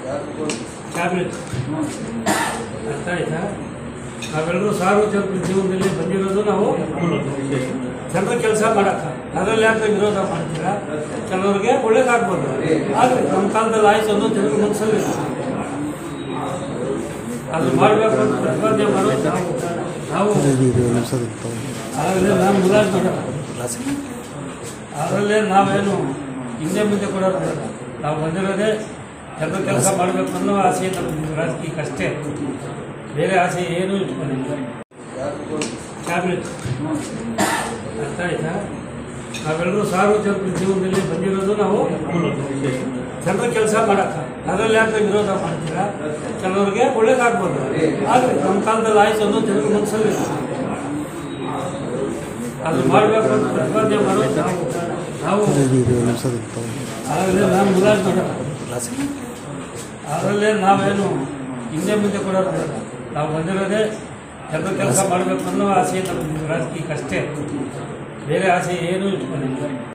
Tablet ಅರ್ಥ ಆಯ್ತಾ ನಾವೆಲ್ಲರೂ ಸಾರ್ವಜನಿಕ ಜೀವನದಲ್ಲಿ ಬಂದಿರೋದು ನಾವು ಜನರ ಕೆಲಸ ಮಾಡಕ್ಕ ಅದರಲ್ಲಿ ಯಾಕೆ ವಿರೋಧ ಮಾಡ್ತೀರಾ ಕೆಲವರಿಗೆ ಒಳ್ಳೇದಾಗ್ಬೋದು ಆದರೆ ನಮ್ಮ ಕಾಲದಲ್ಲಿ ಆಯ್ತು ಅನ್ನೋ ಜನರ ಮನಸ್ಸಲ್ಲಿ ಅದು ಮಾಡಬೇಕು ಅಂತ ಪ್ರತಿಪಾದನೆ ಮಾಡೋದು ನಾವು ನಾವು ಅದರಲ್ಲೇ ನಾನು ಮುಲಾಜ್ ಮಾಡೋಣ ಅದರಲ್ಲೇ ನಾವೇನು ಹಿಂದೆ ಮುಂದೆ ಕೊಡೋದು ಬೇಡ. ನಾವು ಬಂದಿರೋದೇ ಜನರ ಕೆಲಸ ಮಾಡಬೇಕು ಅನ್ನೋ ಆಸೆ ನಮ್ಮ ರಾಜಕೀಯಕ್ಕೆ ಅಷ್ಟೇ ಬೇರೆ ಆಸೆ ಏನೂ ಇಟ್ಕೊಂಡಿಲ್ಲ ಟ್ಯಾಬ್ಲೆಟ್ ಅರ್ಥ ಆಯ್ತಾ ನಾವೆಲ್ಲರೂ ಸಾರ್ವಜನಿಕ ಜೀವನದಲ್ಲಿ ಬಂದಿರೋದು ನಾವು ಜನರ ಕೆಲಸ ಮಾಡಕ್ಕ ಅದರಲ್ಲಿ ಯಾಕೆ ವಿರೋಧ ಮಾಡ್ತೀರಾ ಕೆಲವರಿಗೆ ಒಳ್ಳೇದಾಗ್ಬೋದು ಆದರೆ ನಮ್ಮ ಕಾಲದಲ್ಲಿ ಆಯ್ತು ಅನ್ನೋ ಜನರ ಮನಸ್ಸಲ್ಲಿ ಅದು ಮಾಡಬೇಕು ಅಂತ ಪ್ರತಿಪಾದನೆ ಮಾಡೋದು ನಾವು ನಾವು ಅದರಲ್ಲೇ ನಾನು ಮುಲಾಜ್ ಮಾಡೋಣ ಅದರಲ್ಲೇ ನಾವೇನು ಹಿಂದೆ ಮುಂದೆ ಕೊಡೋದು ಬೇಡ. ನಾವು ಬಂದಿರೋದೇ ಜನರ ಕೆಲಸ ಮಾಡಬೇಕು ಅನ್ನೋ ಆಸೆ ನಮ್ಮ ರಾಜಕೀಯಕ್ಕೆ ಅಷ್ಟೇ ಬೇರೆ ಆಸೆ ಏನೂ ಇಟ್ಕೊಂಡಿಲ್ಲ